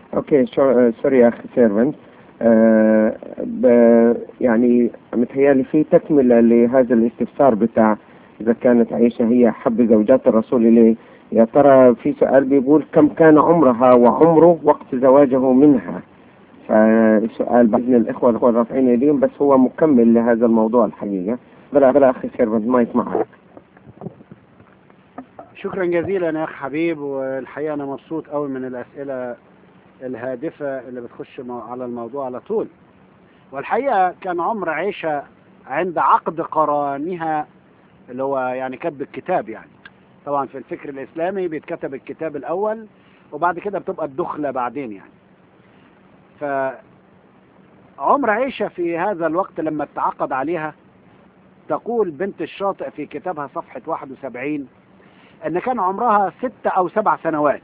اوكي شو- سوري يا اخي سيرفنت آه ب... يعني متهيألي في تكملة لهذا الاستفسار بتاع إذا كانت عائشة هي حب زوجات الرسول إليه يا ترى في سؤال بيقول كم كان عمرها وعمره وقت زواجه منها فالسؤال بإذن الإخوة الأخوة رافعين أيديهم بس هو مكمل لهذا الموضوع الحقيقة بلا بلا أخي سيرفنت مايك معك شكرا جزيلا يا اخ حبيب والحقيقه انا مبسوط قوي من الاسئله الهادفه اللي بتخش مو- على الموضوع على طول والحقيقه كان عمر عيشه عند عقد قرانها اللي هو يعني كتب الكتاب يعني طبعا في الفكر الاسلامي بيتكتب الكتاب الاول وبعد كده بتبقى الدخله بعدين يعني ف عمر عيشه في هذا الوقت لما اتعقد عليها تقول بنت الشاطئ في كتابها صفحه 71 ان كان عمرها ستة او سبع سنوات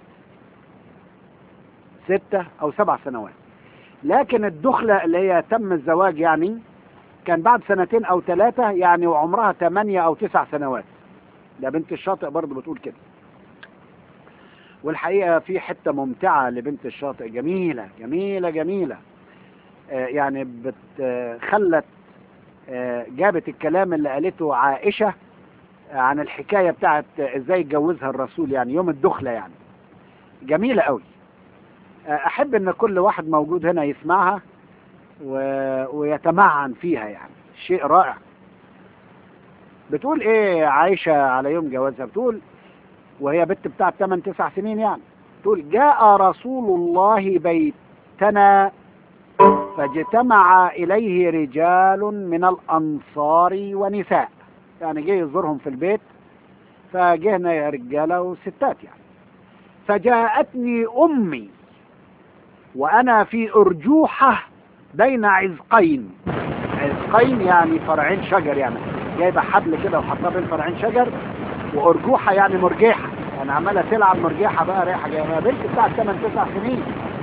ستة او سبع سنوات لكن الدخلة اللي هي تم الزواج يعني كان بعد سنتين او ثلاثة يعني وعمرها ثمانية او تسع سنوات ده بنت الشاطئ برضه بتقول كده والحقيقة في حتة ممتعة لبنت الشاطئ جميلة جميلة جميلة آه يعني بت آه خلت آه جابت الكلام اللي قالته عائشة عن الحكايه بتاعت ازاي اتجوزها الرسول يعني يوم الدخله يعني جميله قوي احب ان كل واحد موجود هنا يسمعها و... ويتمعن فيها يعني شيء رائع بتقول ايه عايشه على يوم جوازها بتقول وهي بنت بتاعت 8 9 سنين يعني تقول جاء رسول الله بيتنا فاجتمع اليه رجال من الانصار ونساء يعني جه يزورهم في البيت فجهنا يا رجاله وستات يعني فجاءتني امي وانا في ارجوحه بين عزقين عزقين يعني فرعين شجر يعني جايبه حبل كده وحطاه بين فرعين شجر وارجوحه يعني مرجيحه يعني عماله تلعب مرجيحه بقى رايحه جايه بنت بتاعت 8 9 سنين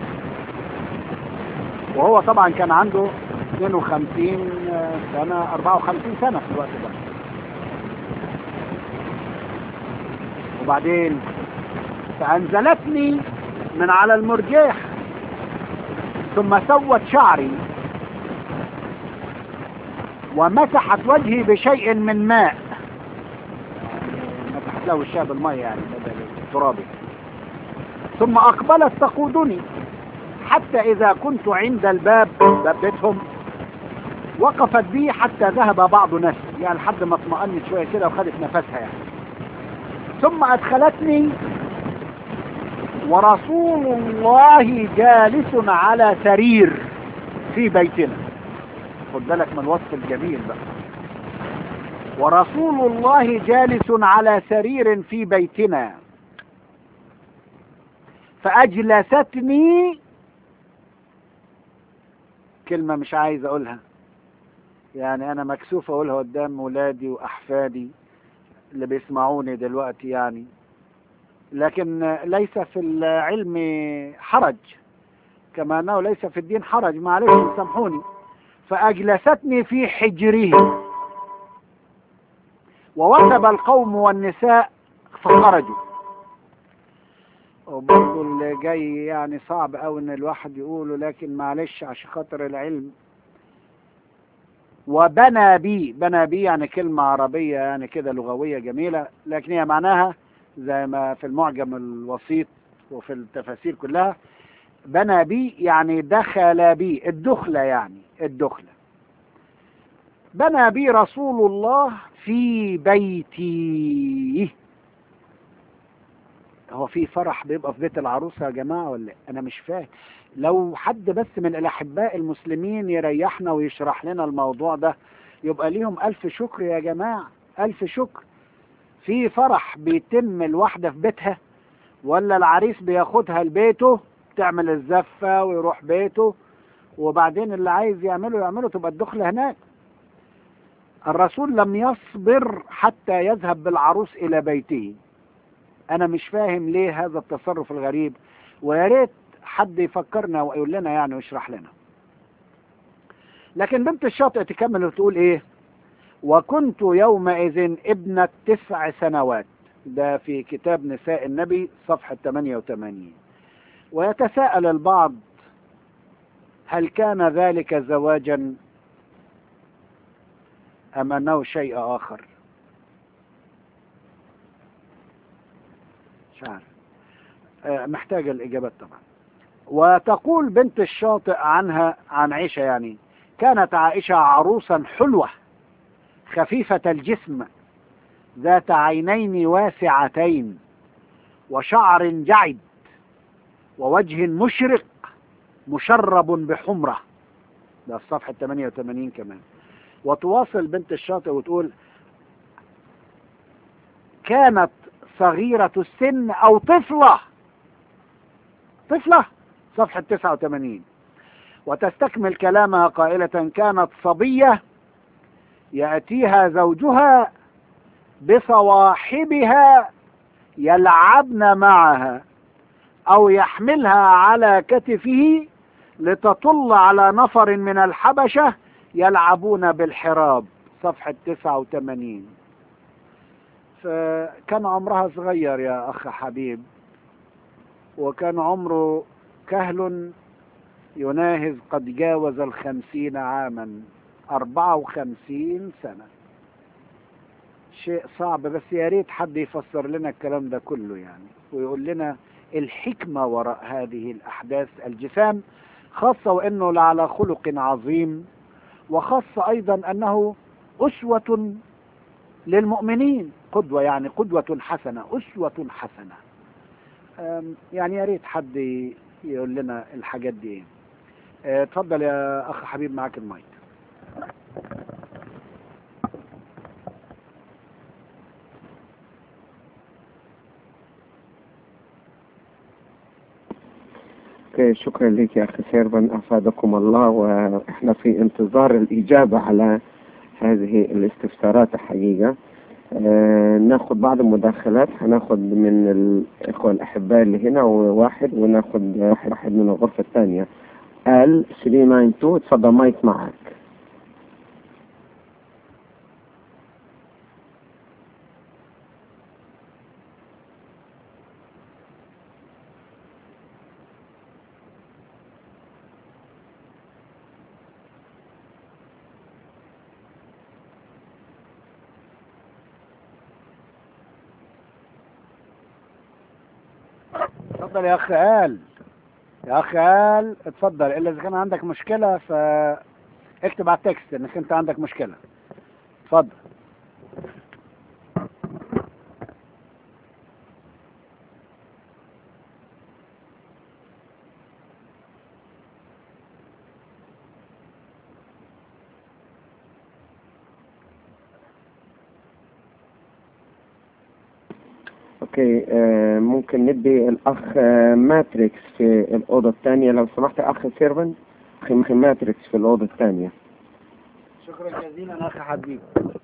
وهو طبعا كان عنده 52 سنه 54 سنه في الوقت ده وبعدين فأنزلتني من على المرجيح ثم سوت شعري ومسحت وجهي بشيء من ماء مسحت له وشها بالماء يعني بدل التراب ثم أقبلت تقودني حتى إذا كنت عند الباب باب بيتهم وقفت بي حتى ذهب بعض نفسي يعني لحد ما اطمأنت شوية كده وخدت نفسها يعني ثم أدخلتني ورسول الله جالس على سرير في بيتنا خد بالك من الوصف الجميل بقى ورسول الله جالس على سرير في بيتنا فأجلستني كلمة مش عايز أقولها يعني أنا مكسوف أقولها قدام ولادي وأحفادي اللي بيسمعوني دلوقتي يعني لكن ليس في العلم حرج كما أنه ليس في الدين حرج معلش سامحوني فأجلستني في حجره ووثب القوم والنساء فخرجوا وبرضه اللي جاي يعني صعب قوي ان الواحد يقوله لكن معلش عشان خاطر العلم وبنى بي بنى بي يعني كلمة عربية يعني كده لغوية جميلة لكن هي معناها زي ما في المعجم الوسيط وفي التفاسير كلها بنى بي يعني دخل بي الدخلة يعني الدخلة بنى بي رسول الله في بيتي هو في فرح بيبقى في بيت العروسة يا جماعة ولا إيه؟ أنا مش فاهم لو حد بس من الأحباء المسلمين يريحنا ويشرح لنا الموضوع ده يبقى ليهم ألف شكر يا جماعة ألف شكر في فرح بيتم الواحدة في بيتها ولا العريس بياخدها لبيته تعمل الزفة ويروح بيته وبعدين اللي عايز يعمله يعمله تبقى الدخلة هناك الرسول لم يصبر حتى يذهب بالعروس إلى بيته أنا مش فاهم ليه هذا التصرف الغريب ويا ريت حد يفكرنا ويقول لنا يعني ويشرح لنا لكن بنت الشاطئ تكمل وتقول ايه وكنت يومئذ ابنة تسع سنوات ده في كتاب نساء النبي صفحة 88 ويتساءل البعض هل كان ذلك زواجا أم أنه شيء آخر مش عارف آه، محتاجة الإجابات طبعا وتقول بنت الشاطئ عنها عن عائشة يعني كانت عائشة عروسا حلوة خفيفة الجسم ذات عينين واسعتين وشعر جعد ووجه مشرق مشرب بحمرة ده في صفحة 88 كمان وتواصل بنت الشاطئ وتقول كانت صغيرة السن أو طفلة طفلة صفحة 89 وتستكمل كلامها قائلة كانت صبية يأتيها زوجها بصواحبها يلعبن معها أو يحملها على كتفه لتطل على نفر من الحبشة يلعبون بالحراب صفحة 89 فكان عمرها صغير يا أخ حبيب وكان عمره كهل يناهز قد جاوز الخمسين عاما أربعة وخمسين سنة شيء صعب بس يا ريت حد يفسر لنا الكلام ده كله يعني ويقول لنا الحكمة وراء هذه الأحداث الجسام خاصة وأنه لعلى خلق عظيم وخاصة أيضا أنه أسوة للمؤمنين قدوة يعني قدوة حسنة أسوة حسنة أم، يعني يا ريت حد يقول لنا الحاجات دي ايه اه، اتفضل يا اخ حبيب معاك المايك اوكي شكرا لك يا اخي سيرفن افادكم الله واحنا في انتظار الاجابه على هذه الاستفسارات الحقيقه آه ناخد بعض المداخلات هناخد من الاخوه الاحباء اللي هنا وواحد وناخد واحد واحد من الغرفه الثانيه ال 392 اتفضل مايك معك اتفضل يا اخ آل يا اخ آل اتفضل الا اذا كان عندك مشكلة ف اكتب على التكست انك انت عندك مشكلة اتفضل اوكي آه ممكن ندي الاخ آه ماتريكس في الاوضه الثانيه لو سمحت يا اخ سيرفن اخي أخي ماتريكس في الاوضه الثانيه شكرا جزيلا اخ حبيب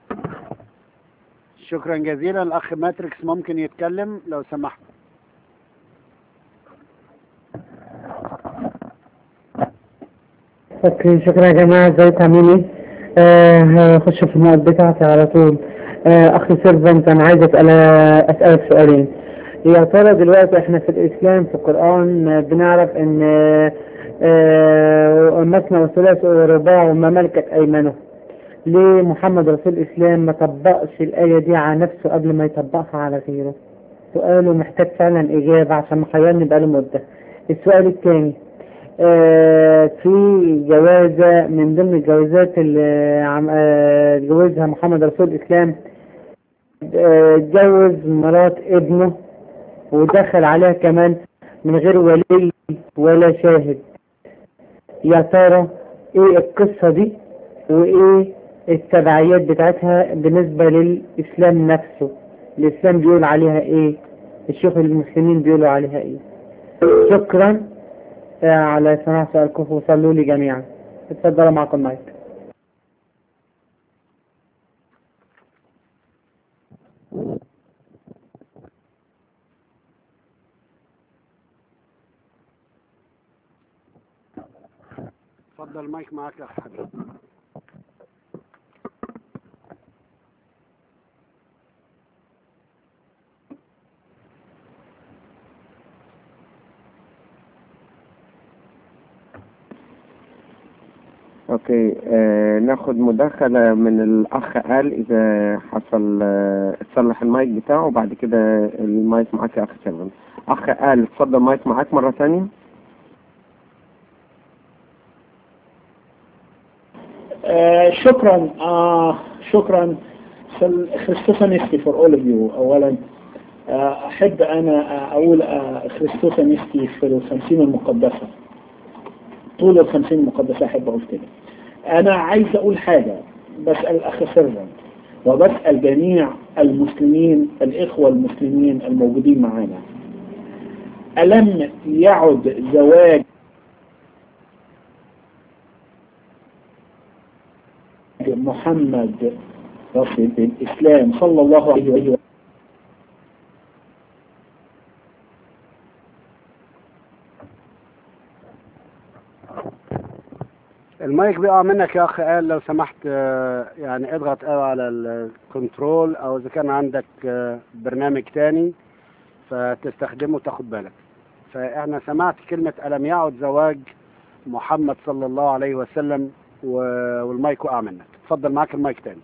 شكرا جزيلا الاخ ماتريكس ممكن يتكلم لو سمحت اوكي شكرا يا جماعة ازيك عاملين ايه؟ آه هخش في النقط بتاعتي على طول آه اخي سيرفنت انا عايز اسأل اسألك سؤالين يا ترى دلوقتي احنا في الاسلام في القرآن آه، بنعرف ان آه، آه مثنى وثلاث ورباع وما ملكت ايمانه ليه محمد رسول الاسلام ما طبقش الاية دي على نفسه قبل ما يطبقها على غيره سؤاله محتاج فعلا اجابة عشان محيرني بقاله مدة السؤال الثاني آه، في جوازة من ضمن الجوازات اللي عم- آه، جوزها محمد رسول الإسلام آه، اتجوز مرات ابنه ودخل عليها كمان من غير ولي ولا شاهد يا ترى ايه القصة دي وايه التبعيات بتاعتها بالنسبة للإسلام نفسه الإسلام بيقول عليها ايه الشيوخ المسلمين بيقولوا عليها ايه شكرا آه، على سماع سؤالكم وصلوا لي جميعا اتفضلوا معكم المايك اتفضل المايك معاك يا اخ حبيب اوكي آه ناخد مداخلة من الأخ قال إذا حصل آه تصلح المايك بتاعه وبعد كده المايك معاك يا أخ سيرفن أخ قال اتفضل المايك معاك مرة تانية آه شكرا آه شكرا خريستوفانيستي فور اول اوف يو اولا آه احب انا اقول آه خريستوفانيستي في الخمسين المقدسه طول الخمسين المقدسه احب اقول كده انا عايز اقول حاجه بسال الاخ سيرفنت وبسال جميع المسلمين الاخوه المسلمين الموجودين معانا الم يعد زواج محمد رسول الإسلام صلى الله عليه وسلم المايك بيقع منك يا اخ قال لو سمحت آه، يعني اضغط قوي على الكنترول او اذا كان عندك آه، برنامج تاني فتستخدمه تاخد بالك فاحنا سمعت كلمة ألم يعد زواج محمد صلى الله عليه وسلم و- والمايك وقع منك اتفضل معاك المايك تاني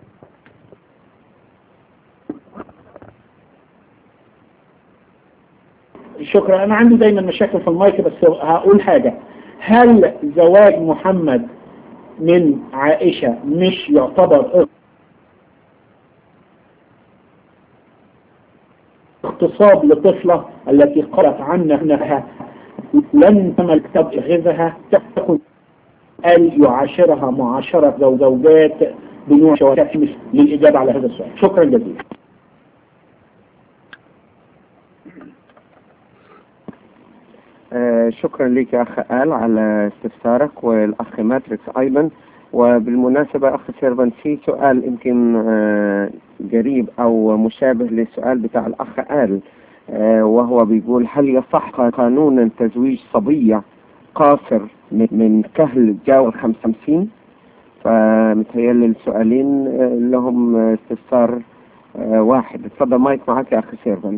شكرا أنا عندي دايما مشاكل في المايك بس هقول حاجة هل زواج محمد من عائشة مش يعتبر اغتصاب لطفلة التي قالت عنها أنها لن تمل كتاب غذها تكن أن يعاشرها معاشرة زو- زوجات بنوع شوكات للإجابة على هذا السؤال شكرا جزيلا آه شكرا لك يا أخ آل على استفسارك والأخ ماتريكس أيضا وبالمناسبة أخ سيرفن في سؤال يمكن آه قريب أو مشابه للسؤال بتاع الأخ آل آه وهو بيقول هل يصح قانونا تزويج صبية قاصر من من كهل تجاوز 55 فمتهيألي السؤالين آه، لهم استفسار آه، واحد اتفضل مايك معك يا أخ سيرفن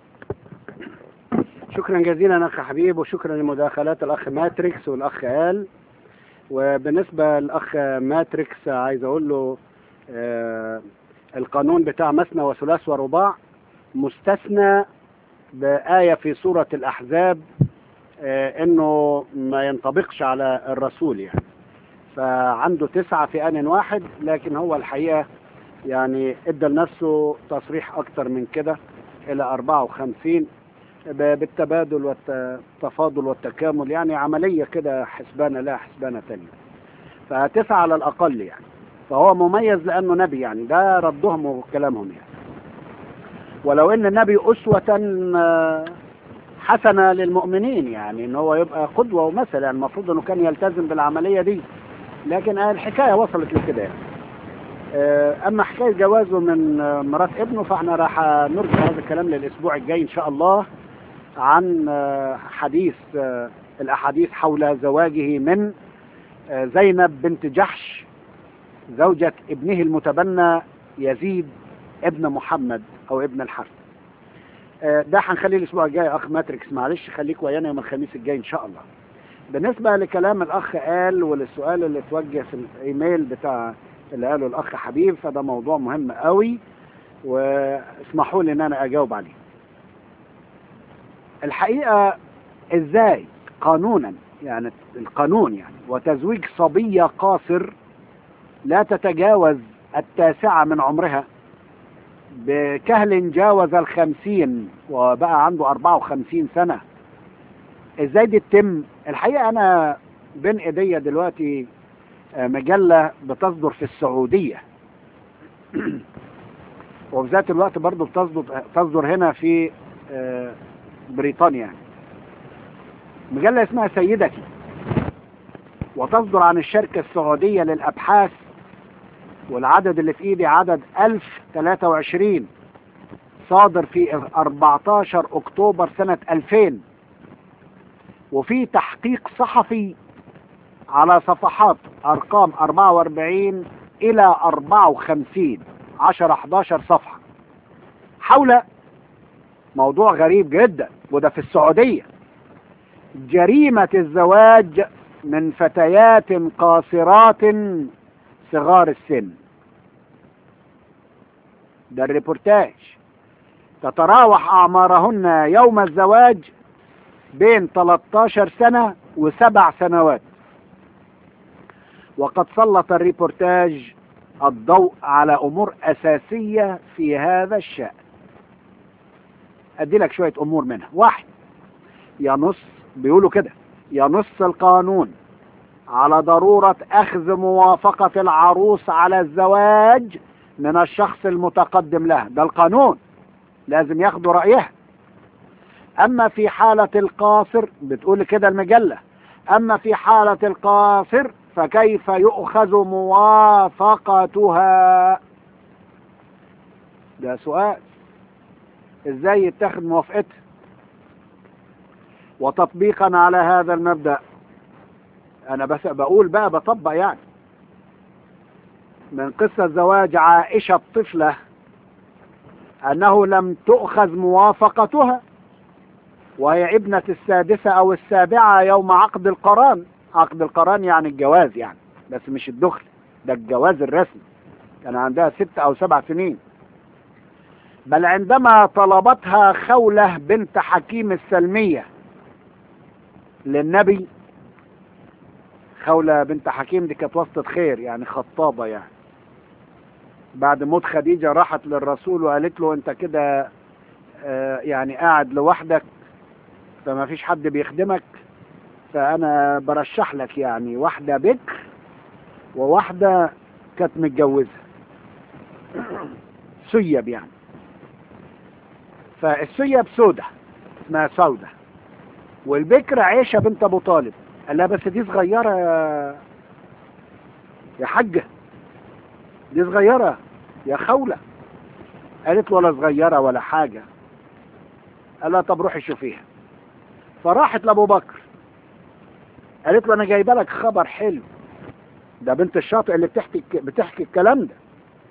شكرا جزيلا اخ حبيب وشكرا لمداخلات الاخ ماتريكس والاخ آل وبالنسبة للاخ ماتريكس عايز اقول له آه القانون بتاع مثنى وثلاث ورباع مستثنى بآية في سورة الأحزاب آه انه ما ينطبقش على الرسول يعني فعنده تسعة في آن واحد لكن هو الحقيقة يعني ادى لنفسه تصريح اكتر من كده الى 54 ب- بالتبادل والتفاضل والتكامل يعني عملية كده حسبانة لا حسبانة تانية فتسعة على الأقل يعني فهو مميز لأنه نبي يعني ده ردهم وكلامهم يعني ولو ان النبي أسوة آه، حسنة للمؤمنين يعني ان هو يبقى قدوة ومثل يعني المفروض انه كان يلتزم بالعملية دي لكن آه، الحكاية وصلت لكده يعني آه، اما حكاية جوازه من آه، مرات ابنه فاحنا راح نرجع هذا الكلام للاسبوع الجاي ان شاء الله عن آه، حديث آه، الاحاديث حول زواجه من آه، زينب بنت جحش زوجة ابنه المتبنى يزيد ابن محمد او ابن الحسن آه، ده هنخليه الاسبوع الجاي يا اخ ماتريكس معلش خليك ويانا يوم الخميس الجاي ان شاء الله بالنسبة لكلام الاخ قال وللسؤال اللي اتوجه في الايميل بتاع اللي قاله الاخ حبيب فده موضوع مهم قوي واسمحوا لي ان انا اجاوب عليه الحقيقة ازاي قانونا يعني القانون يعني وتزويج صبية قاصر لا تتجاوز التاسعة من عمرها بكهل جاوز الخمسين وبقى عنده أربعة وخمسين سنة ازاي دي تتم الحقيقة انا بين ايديا دلوقتي آه، مجلة بتصدر في السعودية وفي ذات الوقت برضو بتصدر تصدر هنا في آه، بريطانيا مجلة اسمها سيدتي وتصدر عن الشركة السعودية للأبحاث والعدد اللي في ايدي عدد 1023 صادر في 14 اكتوبر سنة 2000 وفي تحقيق صحفي على صفحات ارقام 44 الى 54 10 11 صفحة حول موضوع غريب جدا وده في السعودية جريمة الزواج من فتيات قاصرات صغار السن ده الريبورتاج تتراوح أعمارهن يوم الزواج بين 13 سنة وسبع سنوات وقد سلط الريبورتاج الضوء على أمور أساسية في هذا الشأن أدي لك شوية أمور منها واحد ينص بيقولوا كده ينص القانون على ضرورة أخذ موافقة العروس على الزواج من الشخص المتقدم لها ده القانون لازم ياخدوا رأيها أما في حالة القاصر بتقول كده المجلة أما في حالة القاصر فكيف يؤخذ موافقتها ده سؤال ازاي يتخذ موافقتها وتطبيقا على هذا المبدأ انا بس بقول بقى بطبق يعني من قصة زواج عائشة الطفلة انه لم تؤخذ موافقتها وهي ابنة السادسة او السابعة يوم عقد القران عقد القران يعني الجواز يعني بس مش الدخل ده الجواز الرسمي كان عندها ست او سبع سنين بل عندما طلبتها خولة بنت حكيم السلمية للنبي خولة بنت حكيم دي كانت وسطة خير يعني خطابة يعني بعد موت خديجة راحت للرسول وقالت له انت كده آه، يعني قاعد لوحدك فما فيش حد بيخدمك فانا برشح لك يعني واحدة بكر وواحدة كانت متجوزة سيب يعني فالسيب سودة اسمها سودة والبكر عيشة بنت ابو طالب قال لها بس دي صغيرة يا يا حجة دي صغيرة يا خولة قالت له ولا صغيرة ولا حاجة قال لها طب روحي شوفيها فراحت لابو بكر قالت له انا جايبه لك خبر حلو ده بنت الشاطئ اللي بتحكي بتحكي الكلام ده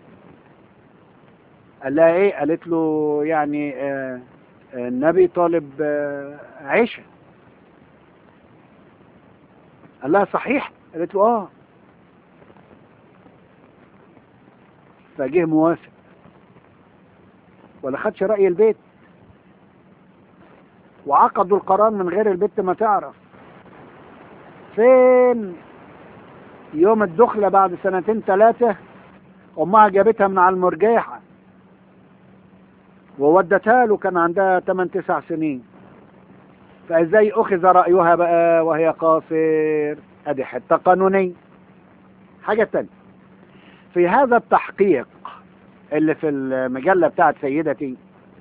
قال لها ايه قالت له يعني آه آه، النبي طالب آه عيشه قال لها صحيح قالت له اه فجه موافق ولا خدش رأي البيت وعقدوا القرار من غير البت ما تعرف فين يوم الدخلة بعد سنتين ثلاثة أمها جابتها من على المرجيحة وودتها له كان عندها 8 9 سنين فازاي اخذ رأيها بقى وهي قاصر ادي حتة قانونية حاجة تانية في هذا التحقيق اللي في المجلة بتاعت سيدتي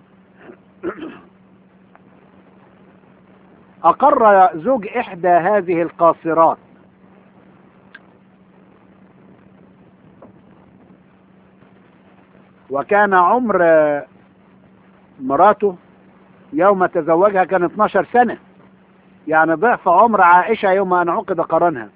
أقر زوج إحدى هذه القاصرات وكان عمر مراته يوم تزوجها كان 12 سنة يعني ضعف عمر عائشة يوم أن عقد قرنها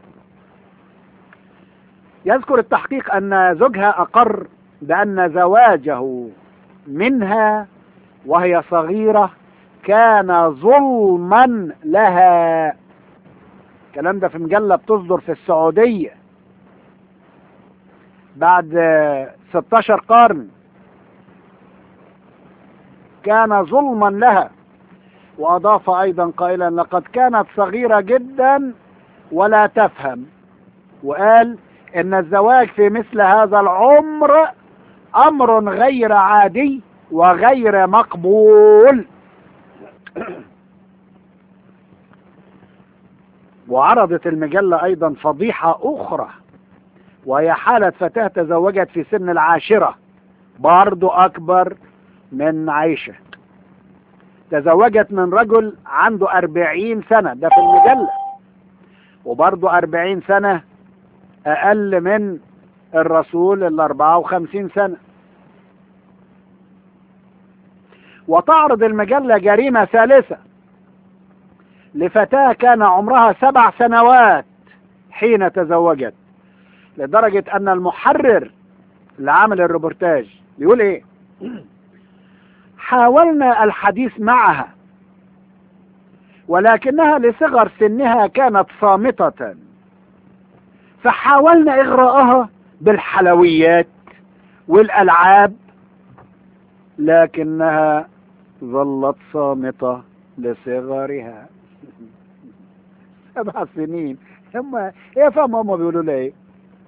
يذكر التحقيق أن زوجها أقر بأن زواجه منها وهي صغيرة كان ظلما لها الكلام ده في مجلة بتصدر في السعودية بعد 16 قرن كان ظلما لها وأضاف أيضا قائلا لقد كانت صغيرة جدا ولا تفهم وقال إن الزواج في مثل هذا العمر أمر غير عادي وغير مقبول وعرضت المجلة أيضا فضيحة أخرى وهي حالة فتاة تزوجت في سن العاشرة برضو أكبر من عائشة تزوجت من رجل عنده أربعين سنة ده في المجلة وبرضه أربعين سنة أقل من الرسول الأربعة وخمسين سنة وتعرض المجلة جريمة ثالثة لفتاة كان عمرها سبع سنوات حين تزوجت لدرجة أن المحرر اللي عامل الروبورتاج بيقول إيه حاولنا الحديث معها ولكنها لصغر سنها كانت صامتة فحاولنا إغراءها بالحلويات والألعاب لكنها ظلت صامتة لصغرها سبع سنين هم هي فاهمة هم بيقولوا لي ايه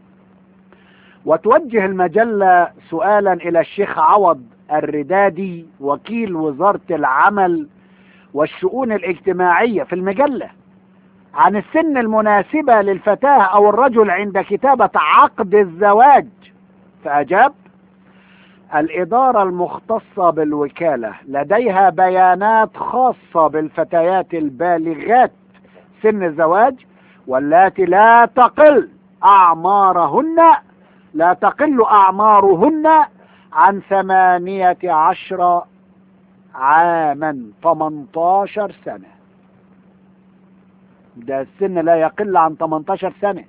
وتوجه المجلة سؤالا إلى الشيخ عوض الردادي وكيل وزارة العمل والشؤون الاجتماعية في المجلة عن السن المناسبة للفتاة أو الرجل عند كتابة عقد الزواج فأجاب الإدارة المختصة بالوكالة لديها بيانات خاصة بالفتيات البالغات سن الزواج واللاتي لا تقل أعمارهن لا تقل أعمارهن عن ثمانية عشر عاما 18 سنة ده السن لا يقل عن 18 سنة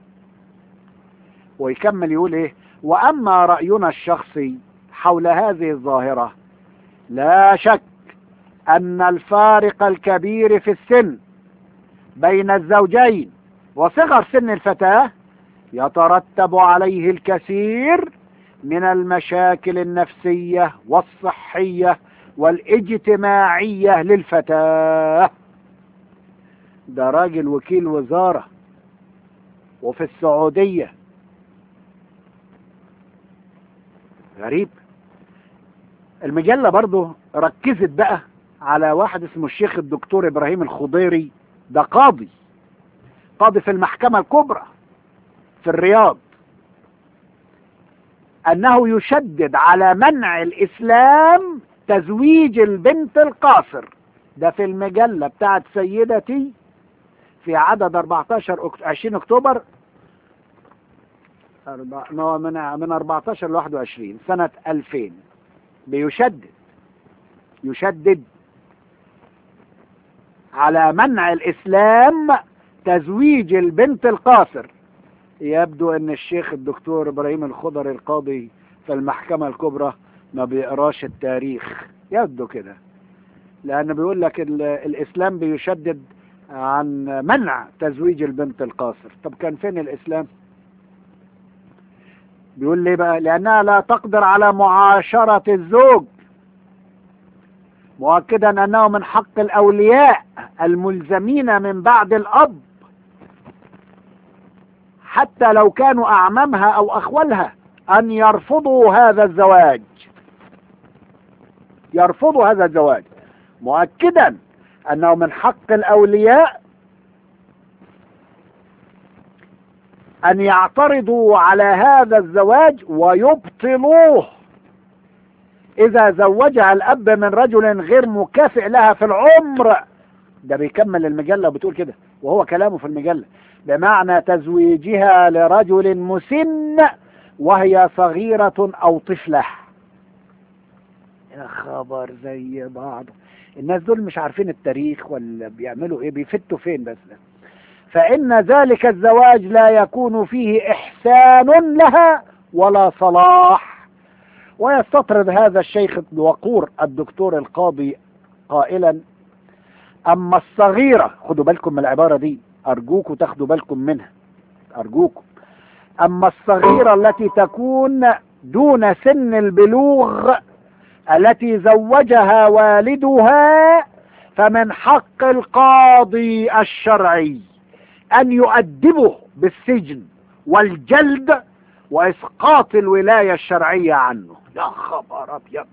ويكمل يقول ايه واما رأينا الشخصي حول هذه الظاهرة لا شك ان الفارق الكبير في السن بين الزوجين وصغر سن الفتاة يترتب عليه الكثير من المشاكل النفسية والصحية والاجتماعية للفتاة ده راجل وكيل وزارة وفي السعودية غريب المجلة برضو ركزت بقى على واحد اسمه الشيخ الدكتور ابراهيم الخضيري ده قاضي قاضي في المحكمة الكبرى في الرياض انه يشدد على منع الاسلام تزويج البنت القاصر ده في المجلة بتاعت سيدتي في عدد 14 أكت... 20 اكتوبر أربع... من من 14 ل 21 سنة 2000 بيشدد يشدد على منع الإسلام تزويج البنت القاصر يبدو ان الشيخ الدكتور ابراهيم الخضر القاضي في المحكمة الكبرى ما بيقراش التاريخ يبدو كده لان بيقول لك الاسلام بيشدد عن منع تزويج البنت القاصر طب كان فين الاسلام بيقول لي بقى لانها لا تقدر على معاشرة الزوج مؤكدا انه من حق الاولياء الملزمين من بعد الاب حتى لو كانوا اعمامها او اخولها ان يرفضوا هذا الزواج يرفضوا هذا الزواج مؤكدا انه من حق الاولياء ان يعترضوا على هذا الزواج ويبطلوه اذا زوجها الاب من رجل غير مكافئ لها في العمر ده بيكمل المجله وبتقول كده وهو كلامه في المجله بمعنى تزويجها لرجل مسن وهي صغيرة أو طفلة يا خبر زي بعض الناس دول مش عارفين التاريخ ولا بيعملوا ايه بيفتوا فين بس ده. فإن ذلك الزواج لا يكون فيه إحسان لها ولا صلاح ويستطرد هذا الشيخ الوقور الدكتور القاضي قائلا أما الصغيرة خدوا بالكم من العبارة دي أرجوكم تاخدوا بالكم منها أرجوكم أما الصغيرة التي تكون دون سن البلوغ التي زوجها والدها فمن حق القاضي الشرعي أن يؤدبه بالسجن والجلد وإسقاط الولاية الشرعية عنه يا خبر أبيض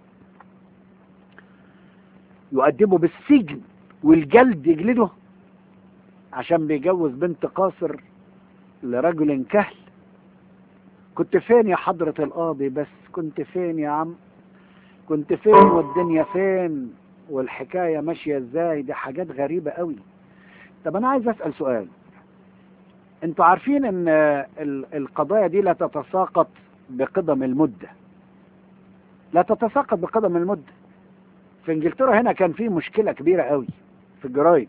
يؤدبه بالسجن والجلد يجلده عشان بيجوز بنت قاصر لرجل كهل كنت فين يا حضرة القاضي بس كنت فين يا عم كنت فين والدنيا فين والحكاية ماشية ازاي دي حاجات غريبة قوي طب انا عايز اسأل سؤال انتوا عارفين ان القضايا دي لا تتساقط بقدم المدة لا تتساقط بقدم المدة في انجلترا هنا كان في مشكلة كبيرة قوي في الجرايد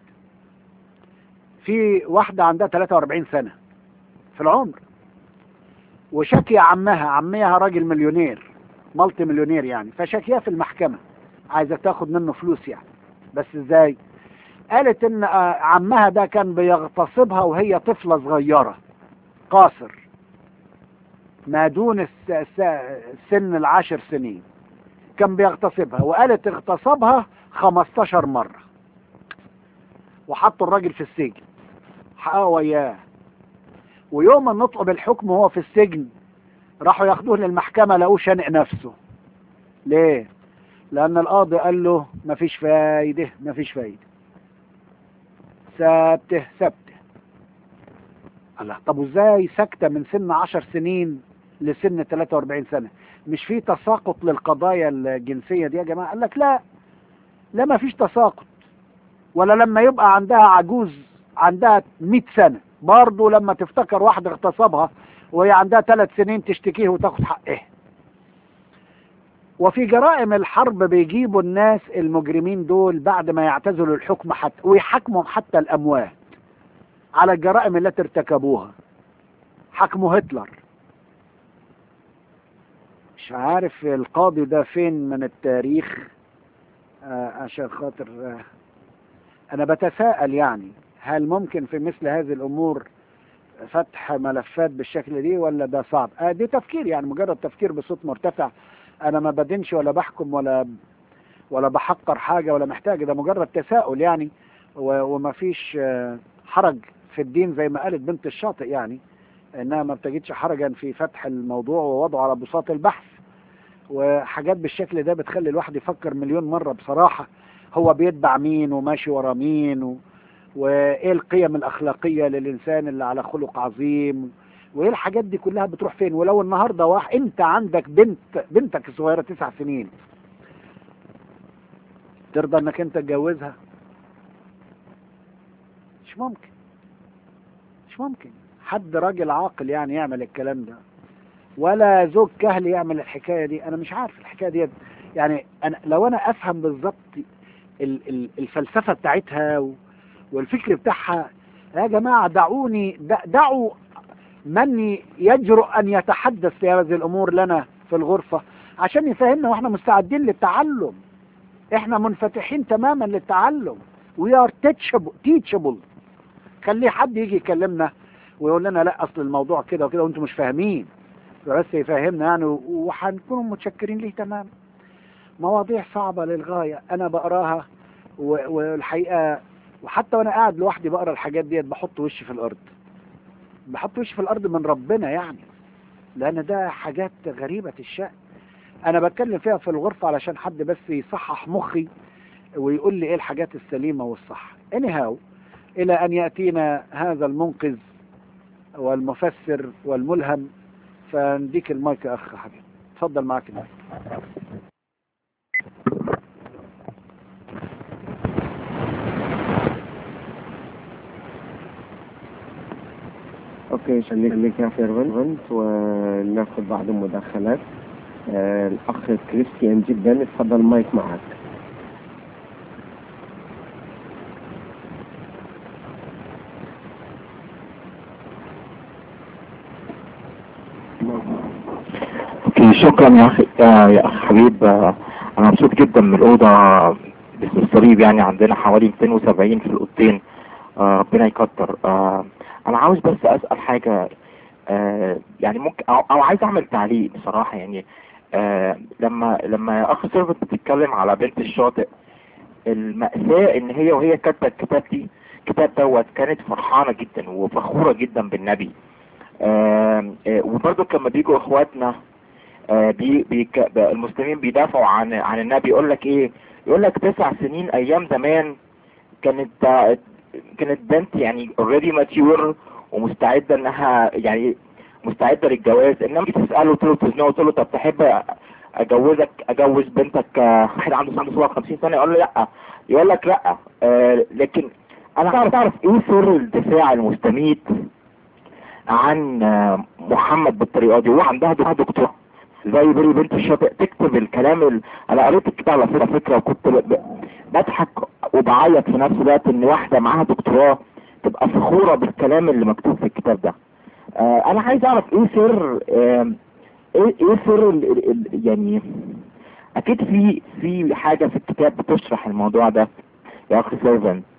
في واحدة عندها 43 سنة في العمر وشكي عمها عمها راجل مليونير مالتي مليونير يعني فشكيها في المحكمة عايزة تاخد منه فلوس يعني بس ازاي قالت ان آه، عمها ده كان بيغتصبها وهي طفلة صغيرة قاصر ما دون الس- الس- سن العشر سنين كان بيغتصبها وقالت اغتصبها 15 مرة وحطوا الراجل في السجن حققوا وياه ويوم ما نطلب الحكم وهو في السجن راحوا ياخدوه للمحكمة لقوه شانق نفسه ليه؟ لأن القاضي قال له مفيش فايدة مفيش فايدة ثابته ثابته الله طب وازاي سكتة من سن عشر سنين لسن 43 سنة مش في تساقط للقضايا الجنسية دي يا جماعة قال لك لا لا ما فيش تساقط ولا لما يبقى عندها عجوز عندها 100 سنة برضه لما تفتكر واحدة اغتصبها وهي عندها ثلاث سنين تشتكيه وتاخد حقها وفي جرائم الحرب بيجيبوا الناس المجرمين دول بعد ما يعتزلوا الحكم حتى ويحاكموا حتى الأموات على الجرائم التي ارتكبوها حكموا هتلر مش عارف القاضي ده فين من التاريخ آه عشان خاطر آه أنا بتساءل يعني هل ممكن في مثل هذه الأمور فتح ملفات بالشكل دي ولا ده صعب آه دي تفكير يعني مجرد تفكير بصوت مرتفع انا ما بدينش ولا بحكم ولا ولا بحقر حاجة ولا محتاج ده مجرد تساؤل يعني و- وما فيش آه، حرج في الدين زي ما قالت بنت الشاطئ يعني انها ما بتجدش حرجا في فتح الموضوع ووضعه على بساط البحث وحاجات بالشكل ده بتخلي الواحد يفكر مليون مرة بصراحة هو بيتبع مين وماشي ورا مين و... وايه القيم الاخلاقية للانسان اللي على خلق عظيم وايه الحاجات دي كلها بتروح فين ولو النهارده واحد انت عندك بنت بنتك الصغيره تسع سنين ترضى انك انت تتجوزها مش ممكن مش ممكن حد راجل عاقل يعني يعمل الكلام ده ولا زوج كهل يعمل الحكايه دي انا مش عارف الحكايه دي يعني انا لو انا افهم بالظبط ال- ال- الفلسفه بتاعتها و- والفكر بتاعها يا جماعه دعوني د- دعوا من يجرؤ أن يتحدث في هذه الأمور لنا في الغرفة عشان يفهمنا وإحنا مستعدين للتعلم إحنا منفتحين تماما للتعلم we are teachable, teachable. خليه حد يجي يكلمنا ويقول لنا لا أصل الموضوع كده وكده وأنتم مش فاهمين بس يفهمنا يعني وهنكون متشكرين ليه تماما مواضيع صعبة للغاية أنا بقراها و- والحقيقة وحتى وأنا قاعد لوحدي بقرا الحاجات ديت بحط وشي في الأرض بحط وشي في الارض من ربنا يعني لان ده حاجات غريبة الشأن انا بتكلم فيها في الغرفة علشان حد بس يصحح مخي ويقول لي ايه الحاجات السليمة والصح anyhow الى ان يأتينا هذا المنقذ والمفسر والملهم فنديك المايك يا اخ حبيبي اتفضل معاك المايك اوكي خليك خليك يا فيرفنت وناخذ بعض المداخلات آه الاخ كريستيان جدا اتفضل المايك معك اوكي شكرا يا اخي آه يا اخ حبيب آه انا مبسوط جدا من الاوضه باسم الصليب يعني عندنا حوالي 270 في الاوضتين آه ربنا يكتر آه انا عاوز بس اسال حاجه آه يعني ممكن او, أو عايز اعمل تعليق بصراحه يعني آه لما لما يا اخ سيرفت بتتكلم على بنت الشاطئ المأساة ان هي وهي كاتبه الكتاب دي الكتاب دوت كانت فرحانه جدا وفخوره جدا بالنبي آه آه وبرضه لما بيجوا اخواتنا آه بي بي المسلمين بيدافعوا عن عن النبي يقول لك ايه يقول لك تسع سنين ايام زمان كانت آه كانت بنت يعني اوريدي ماتيور ومستعده انها يعني مستعده للجواز انما تساله تقول له تزنقه تقول له طب تحب اجوزك اجوز بنتك آه، واحد عنده عنده 57 سنه يقول له لا يقول لك لا آه لكن انا عايز اعرف ايه سر الدفاع المستميت عن آه، محمد بالطريقه دي وهو عندها دكتوراه زي بري بنت الشاطئ تكتب الكلام ال... انا قريت الكتاب على فكره فكره وكنت ب... بضحك وبعيط في نفس الوقت ان واحده معاها دكتوراه تبقى فخوره بالكلام اللي مكتوب في الكتاب ده آه انا عايز اعرف ايه سر آه ايه ايه سر ال... ال... ال... يعني اكيد في في حاجه في الكتاب بتشرح الموضوع ده يا اخي سيرفن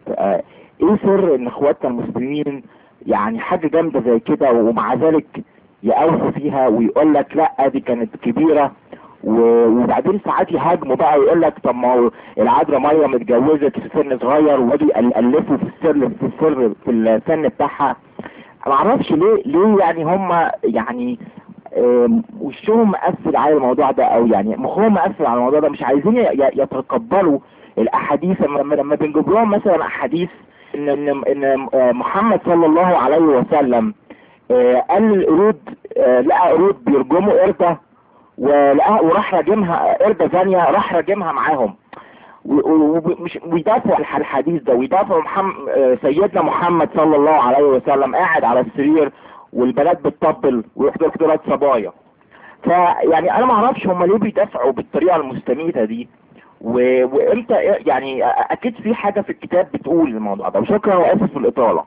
آه، ايه سر ان اخواتنا المسلمين يعني حاجة جامدة زي كده ومع ذلك يقاوحوا فيها ويقول لك لا دي كانت كبيرة و- وبعدين ساعات يهاجموا بقى ويقول لك طب ما هو العذراء مريم اتجوزت في سن صغير ويقعدوا يألفوا في السر في السر في السن بتاعها ما اعرفش ليه ليه يعني هم يعني آم، وشهم مقفل على الموضوع ده او يعني مخهم مقفل على الموضوع ده مش عايزين ي- ي- يتقبلوا الاحاديث لما لما بنجيب لهم مثلا احاديث ان ان ان آه، محمد صلى الله عليه وسلم آه، قال القرود آه، لقى قرود بيرجموا قردة ولقى وراح راجمها قردة ثانية راح راجمها معاهم ومش ويدافعوا عن الحديث ده ويدافعوا محمد سيدنا محمد صلى الله عليه وسلم قاعد على السرير والبنات بتطبل ويحضر ثلاث صبايا فيعني انا ما اعرفش هم ليه بيدافعوا بالطريقه المستميته دي و... وامتى يعني اكيد في حاجه في الكتاب بتقول الموضوع ده وشكرا واسف في الاطاله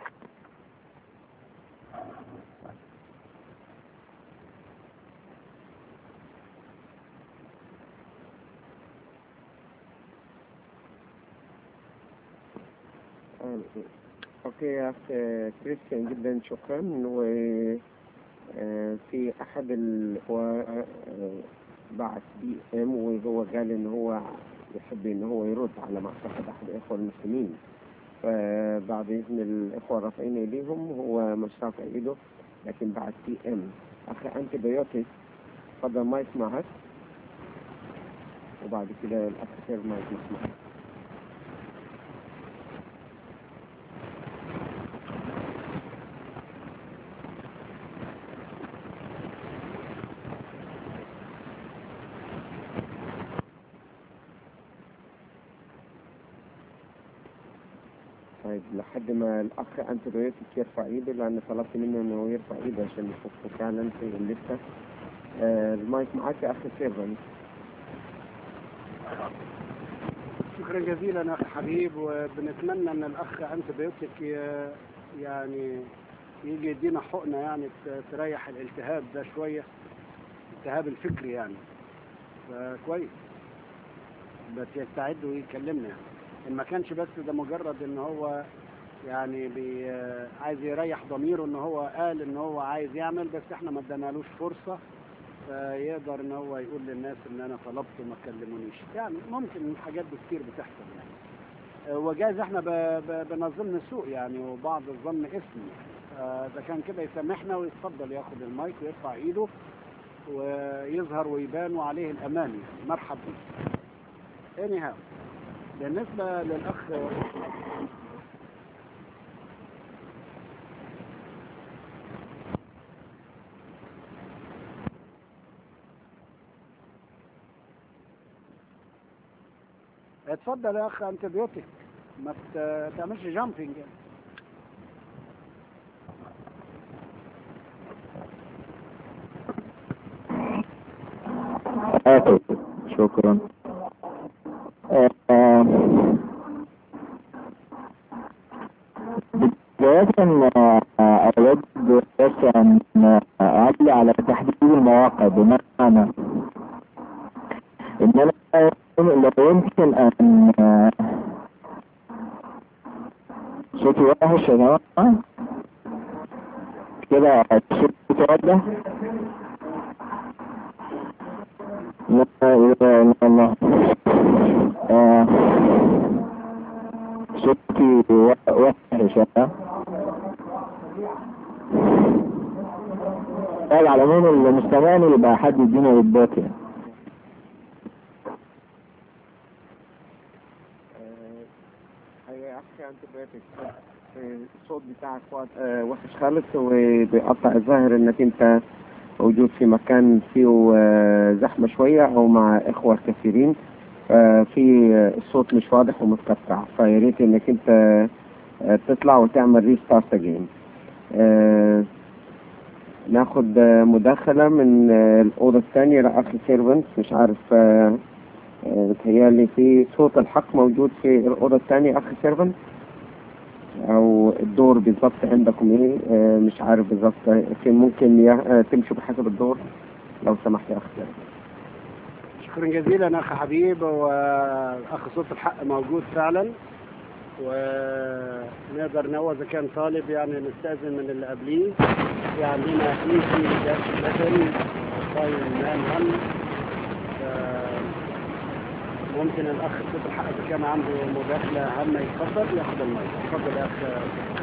آه، اوكي يا اخ كريستيان جدا شكرا و آه، في احد الاخوة آه، بعث بي ام وهو قال ان هو يحب ان هو يرد على ما اعتقد احد الاخوة المسلمين فبعد اذن الاخوة رافعين ايديهم هو مش رافع ايده لكن بعد بي ام اخ انتي بيوتيك اتفضل مايك معك وبعد كده الاخ سير مايك معك طيب لحد ما الاخ انتبيوتيك يرفع ايده لان طلبت منه انه يرفع ايده عشان يشوفه فعلا في اللسته آه المايك معاك يا اخي سيرفن شكرا جزيلا يا اخي حبيب وبنتمنى ان الاخ انتبيوتيك ي- يعني يجي يدينا حقنه يعني ت- تريح الالتهاب ده شويه الالتهاب الفكري يعني فكويس بس يستعد ويكلمنا يعني ان ما كانش بس ده مجرد ان هو يعني بي عايز يريح ضميره ان هو قال ان هو عايز يعمل بس احنا ما ادينالوش فرصه فيقدر ان هو يقول للناس ان انا طلبت وما كلمونيش يعني ممكن حاجات كتير بتحصل يعني آه، وجايز احنا ب- ب- بنظن سوء يعني وبعض الظن اسم آه، اذا كان كده يسامحنا ويتفضل ياخد المايك ويرفع ايده ويظهر ويبان وعليه الامان يعني مرحب بيه anyhow بالنسبه للاخ اتفضل يا اخ انتبيوتيك ما ت- تعملش جامبينج يعني. آسف شكرا آه، آه، بداية آه، أود بس أن أعلي على تحديد المواقع بمعنى إن أنا لو يمكن أن آه، صوتي وحش يا جماعة كده صوتي واضح لا إله إلا الله آه، صوتي و- وحش ها؟ قال على مين اللي مستمعني يبقى حد يدينا رباط يعني آه، ايوه يا اخي انتبيوتيك الصوت بتاعك واضح- آه، وحش خالص وبيقطع الظاهر انك انت موجود في مكان فيه آه، زحمة شوية او مع اخوة كثيرين ففي آه، الصوت مش واضح ومتقطع فياريت انك انت آه، تطلع وتعمل ريستارت اجين ناخد آه، مداخلة من آه، الأوضة الثانية لأخ سيرفنت مش عارف آه، آه، بتهيألي في صوت الحق موجود في الأوضة الثانية أخ سيرفنت أو الدور بالظبط عندكم إيه آه، مش عارف بالظبط في ممكن ي- آه، تمشوا بحسب الدور لو سمحت يا أخ سيرفنت شكرا جزيلا يا اخ حبيب واخ صوت الحق موجود فعلا ونقدر نقول إذا كان طالب يعني نستأذن من اللي قبليه في عندنا إيسي لكن طيب مان هن ممكن الأخ فتح إذا كان عنده مداخلة هامة يتفضل ياخد المايك اتفضل يا أخ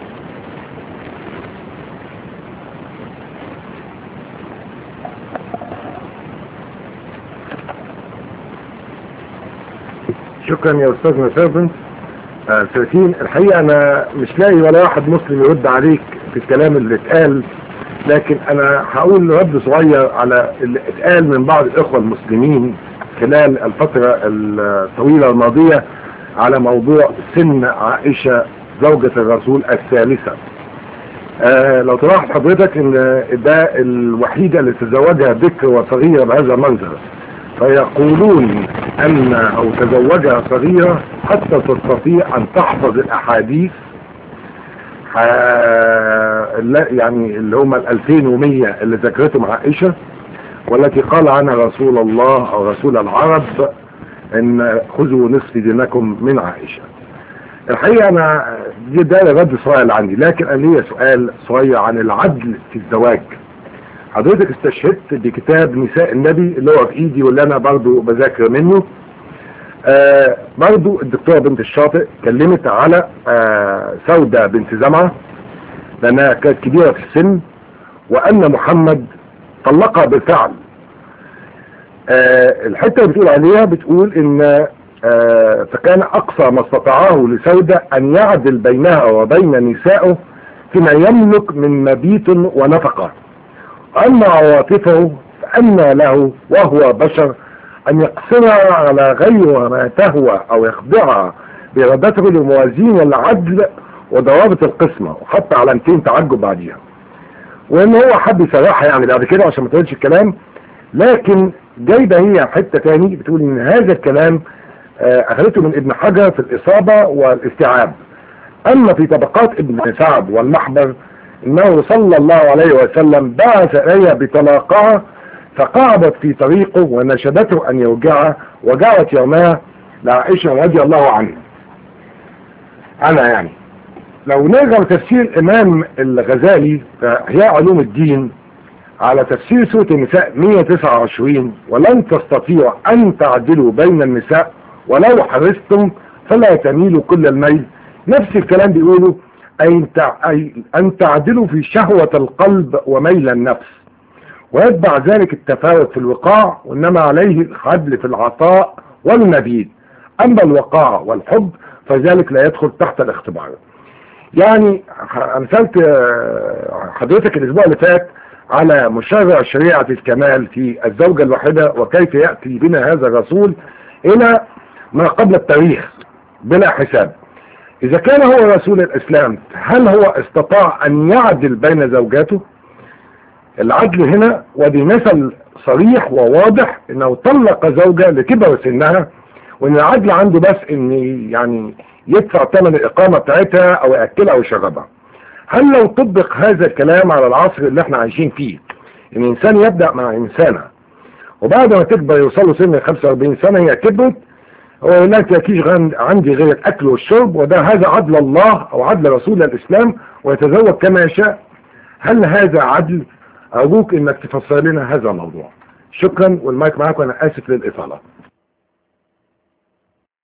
شكرا يا استاذنا سيرفنت آه سيرتين الحقيقة انا مش لاقي ولا واحد مسلم يرد عليك في الكلام اللي اتقال لكن انا هقول رد صغير على اللي اتقال من بعض الاخوة المسلمين خلال الفترة الطويلة الماضية على موضوع سن عائشة زوجة الرسول الثالثة آه لو تلاحظ حضرتك ان ده الوحيدة اللي تزوجها بكر وصغيرة بهذا المنظر فيقولون ان او تزوجها صغيرة حتى تستطيع ان تحفظ الاحاديث يعني اللي هم ال 2100 اللي ذكرتهم عائشة والتي قال عنها رسول الله او رسول العرب ان خذوا نصف دينكم من عائشة الحقيقة انا ده رد صغير عندي لكن انا ليا سؤال صغير عن العدل في الزواج حضرتك استشهدت بكتاب نساء النبي اللي هو في ايدي واللي انا برضو بذاكر منه آه برضو الدكتورة بنت الشاطئ كلمت على آه سودة بنت زمعة لانها كانت كبيرة في السن وان محمد طلقها بالفعل آه الحتة اللي بتقول عليها بتقول ان آه فكان اقصى ما استطاعه لسودة ان يعدل بينها وبين نسائه فيما يملك من مبيت ونفقه أما عواطفه فأن له وهو بشر أن يقصرها على غير ما تهوى أو يخضعها بإرادته لموازين العدل وضوابط القسمة وحط علامتين تعجب بعديها وإن هو حب يصرحها يعني بعد كده عشان ما تقولش الكلام لكن جايبة هي حتة تاني بتقول إن هذا الكلام أخذته من ابن حجر في الإصابة والاستيعاب أما في طبقات ابن سعد والمحبر انه صلى الله عليه وسلم بعث اليها بطلاقها فقعدت في طريقه ونشدته ان يوجعها وجعت يومها لعائشة رضي الله عنها انا يعني لو نرجع لتفسير الامام الغزالي في احياء علوم الدين على تفسير سورة النساء 129 ولن تستطيعوا ان تعدلوا بين النساء ولو حرصتم فلا تميلوا كل الميل نفس الكلام بيقوله أي أن تعدلوا في شهوة القلب وميل النفس ويتبع ذلك التفاوت في الوقاع وإنما عليه العدل في العطاء والمبيد أما الوقاع والحب فذلك لا يدخل تحت الاختبار يعني أنا سألت حضرتك الأسبوع اللي فات على مشرع شريعة الكمال في الزوجة الواحدة وكيف يأتي بنا هذا الرسول إلى ما قبل التاريخ بلا حساب إذا كان هو رسول الإسلام هل هو استطاع أن يعدل بين زوجاته العدل هنا ودي مثل صريح وواضح انه طلق زوجة لكبر سنها وان العدل عنده بس ان يعني يدفع ثمن الاقامة بتاعتها او يأكلها او يشربها هل لو طبق هذا الكلام على العصر اللي احنا عايشين فيه ان انسان يبدأ مع انسانة وبعد ما تكبر يوصلوا سن 45 سنة هي كبرت ولا تأكيش عندي غير الأكل والشرب وده هذا عدل الله أو عدل رسول الإسلام ويتزوج كما يشاء هل هذا عدل أرجوك إنك تفسر لنا هذا الموضوع شكرا والمايك معاك وأنا آسف للإطالة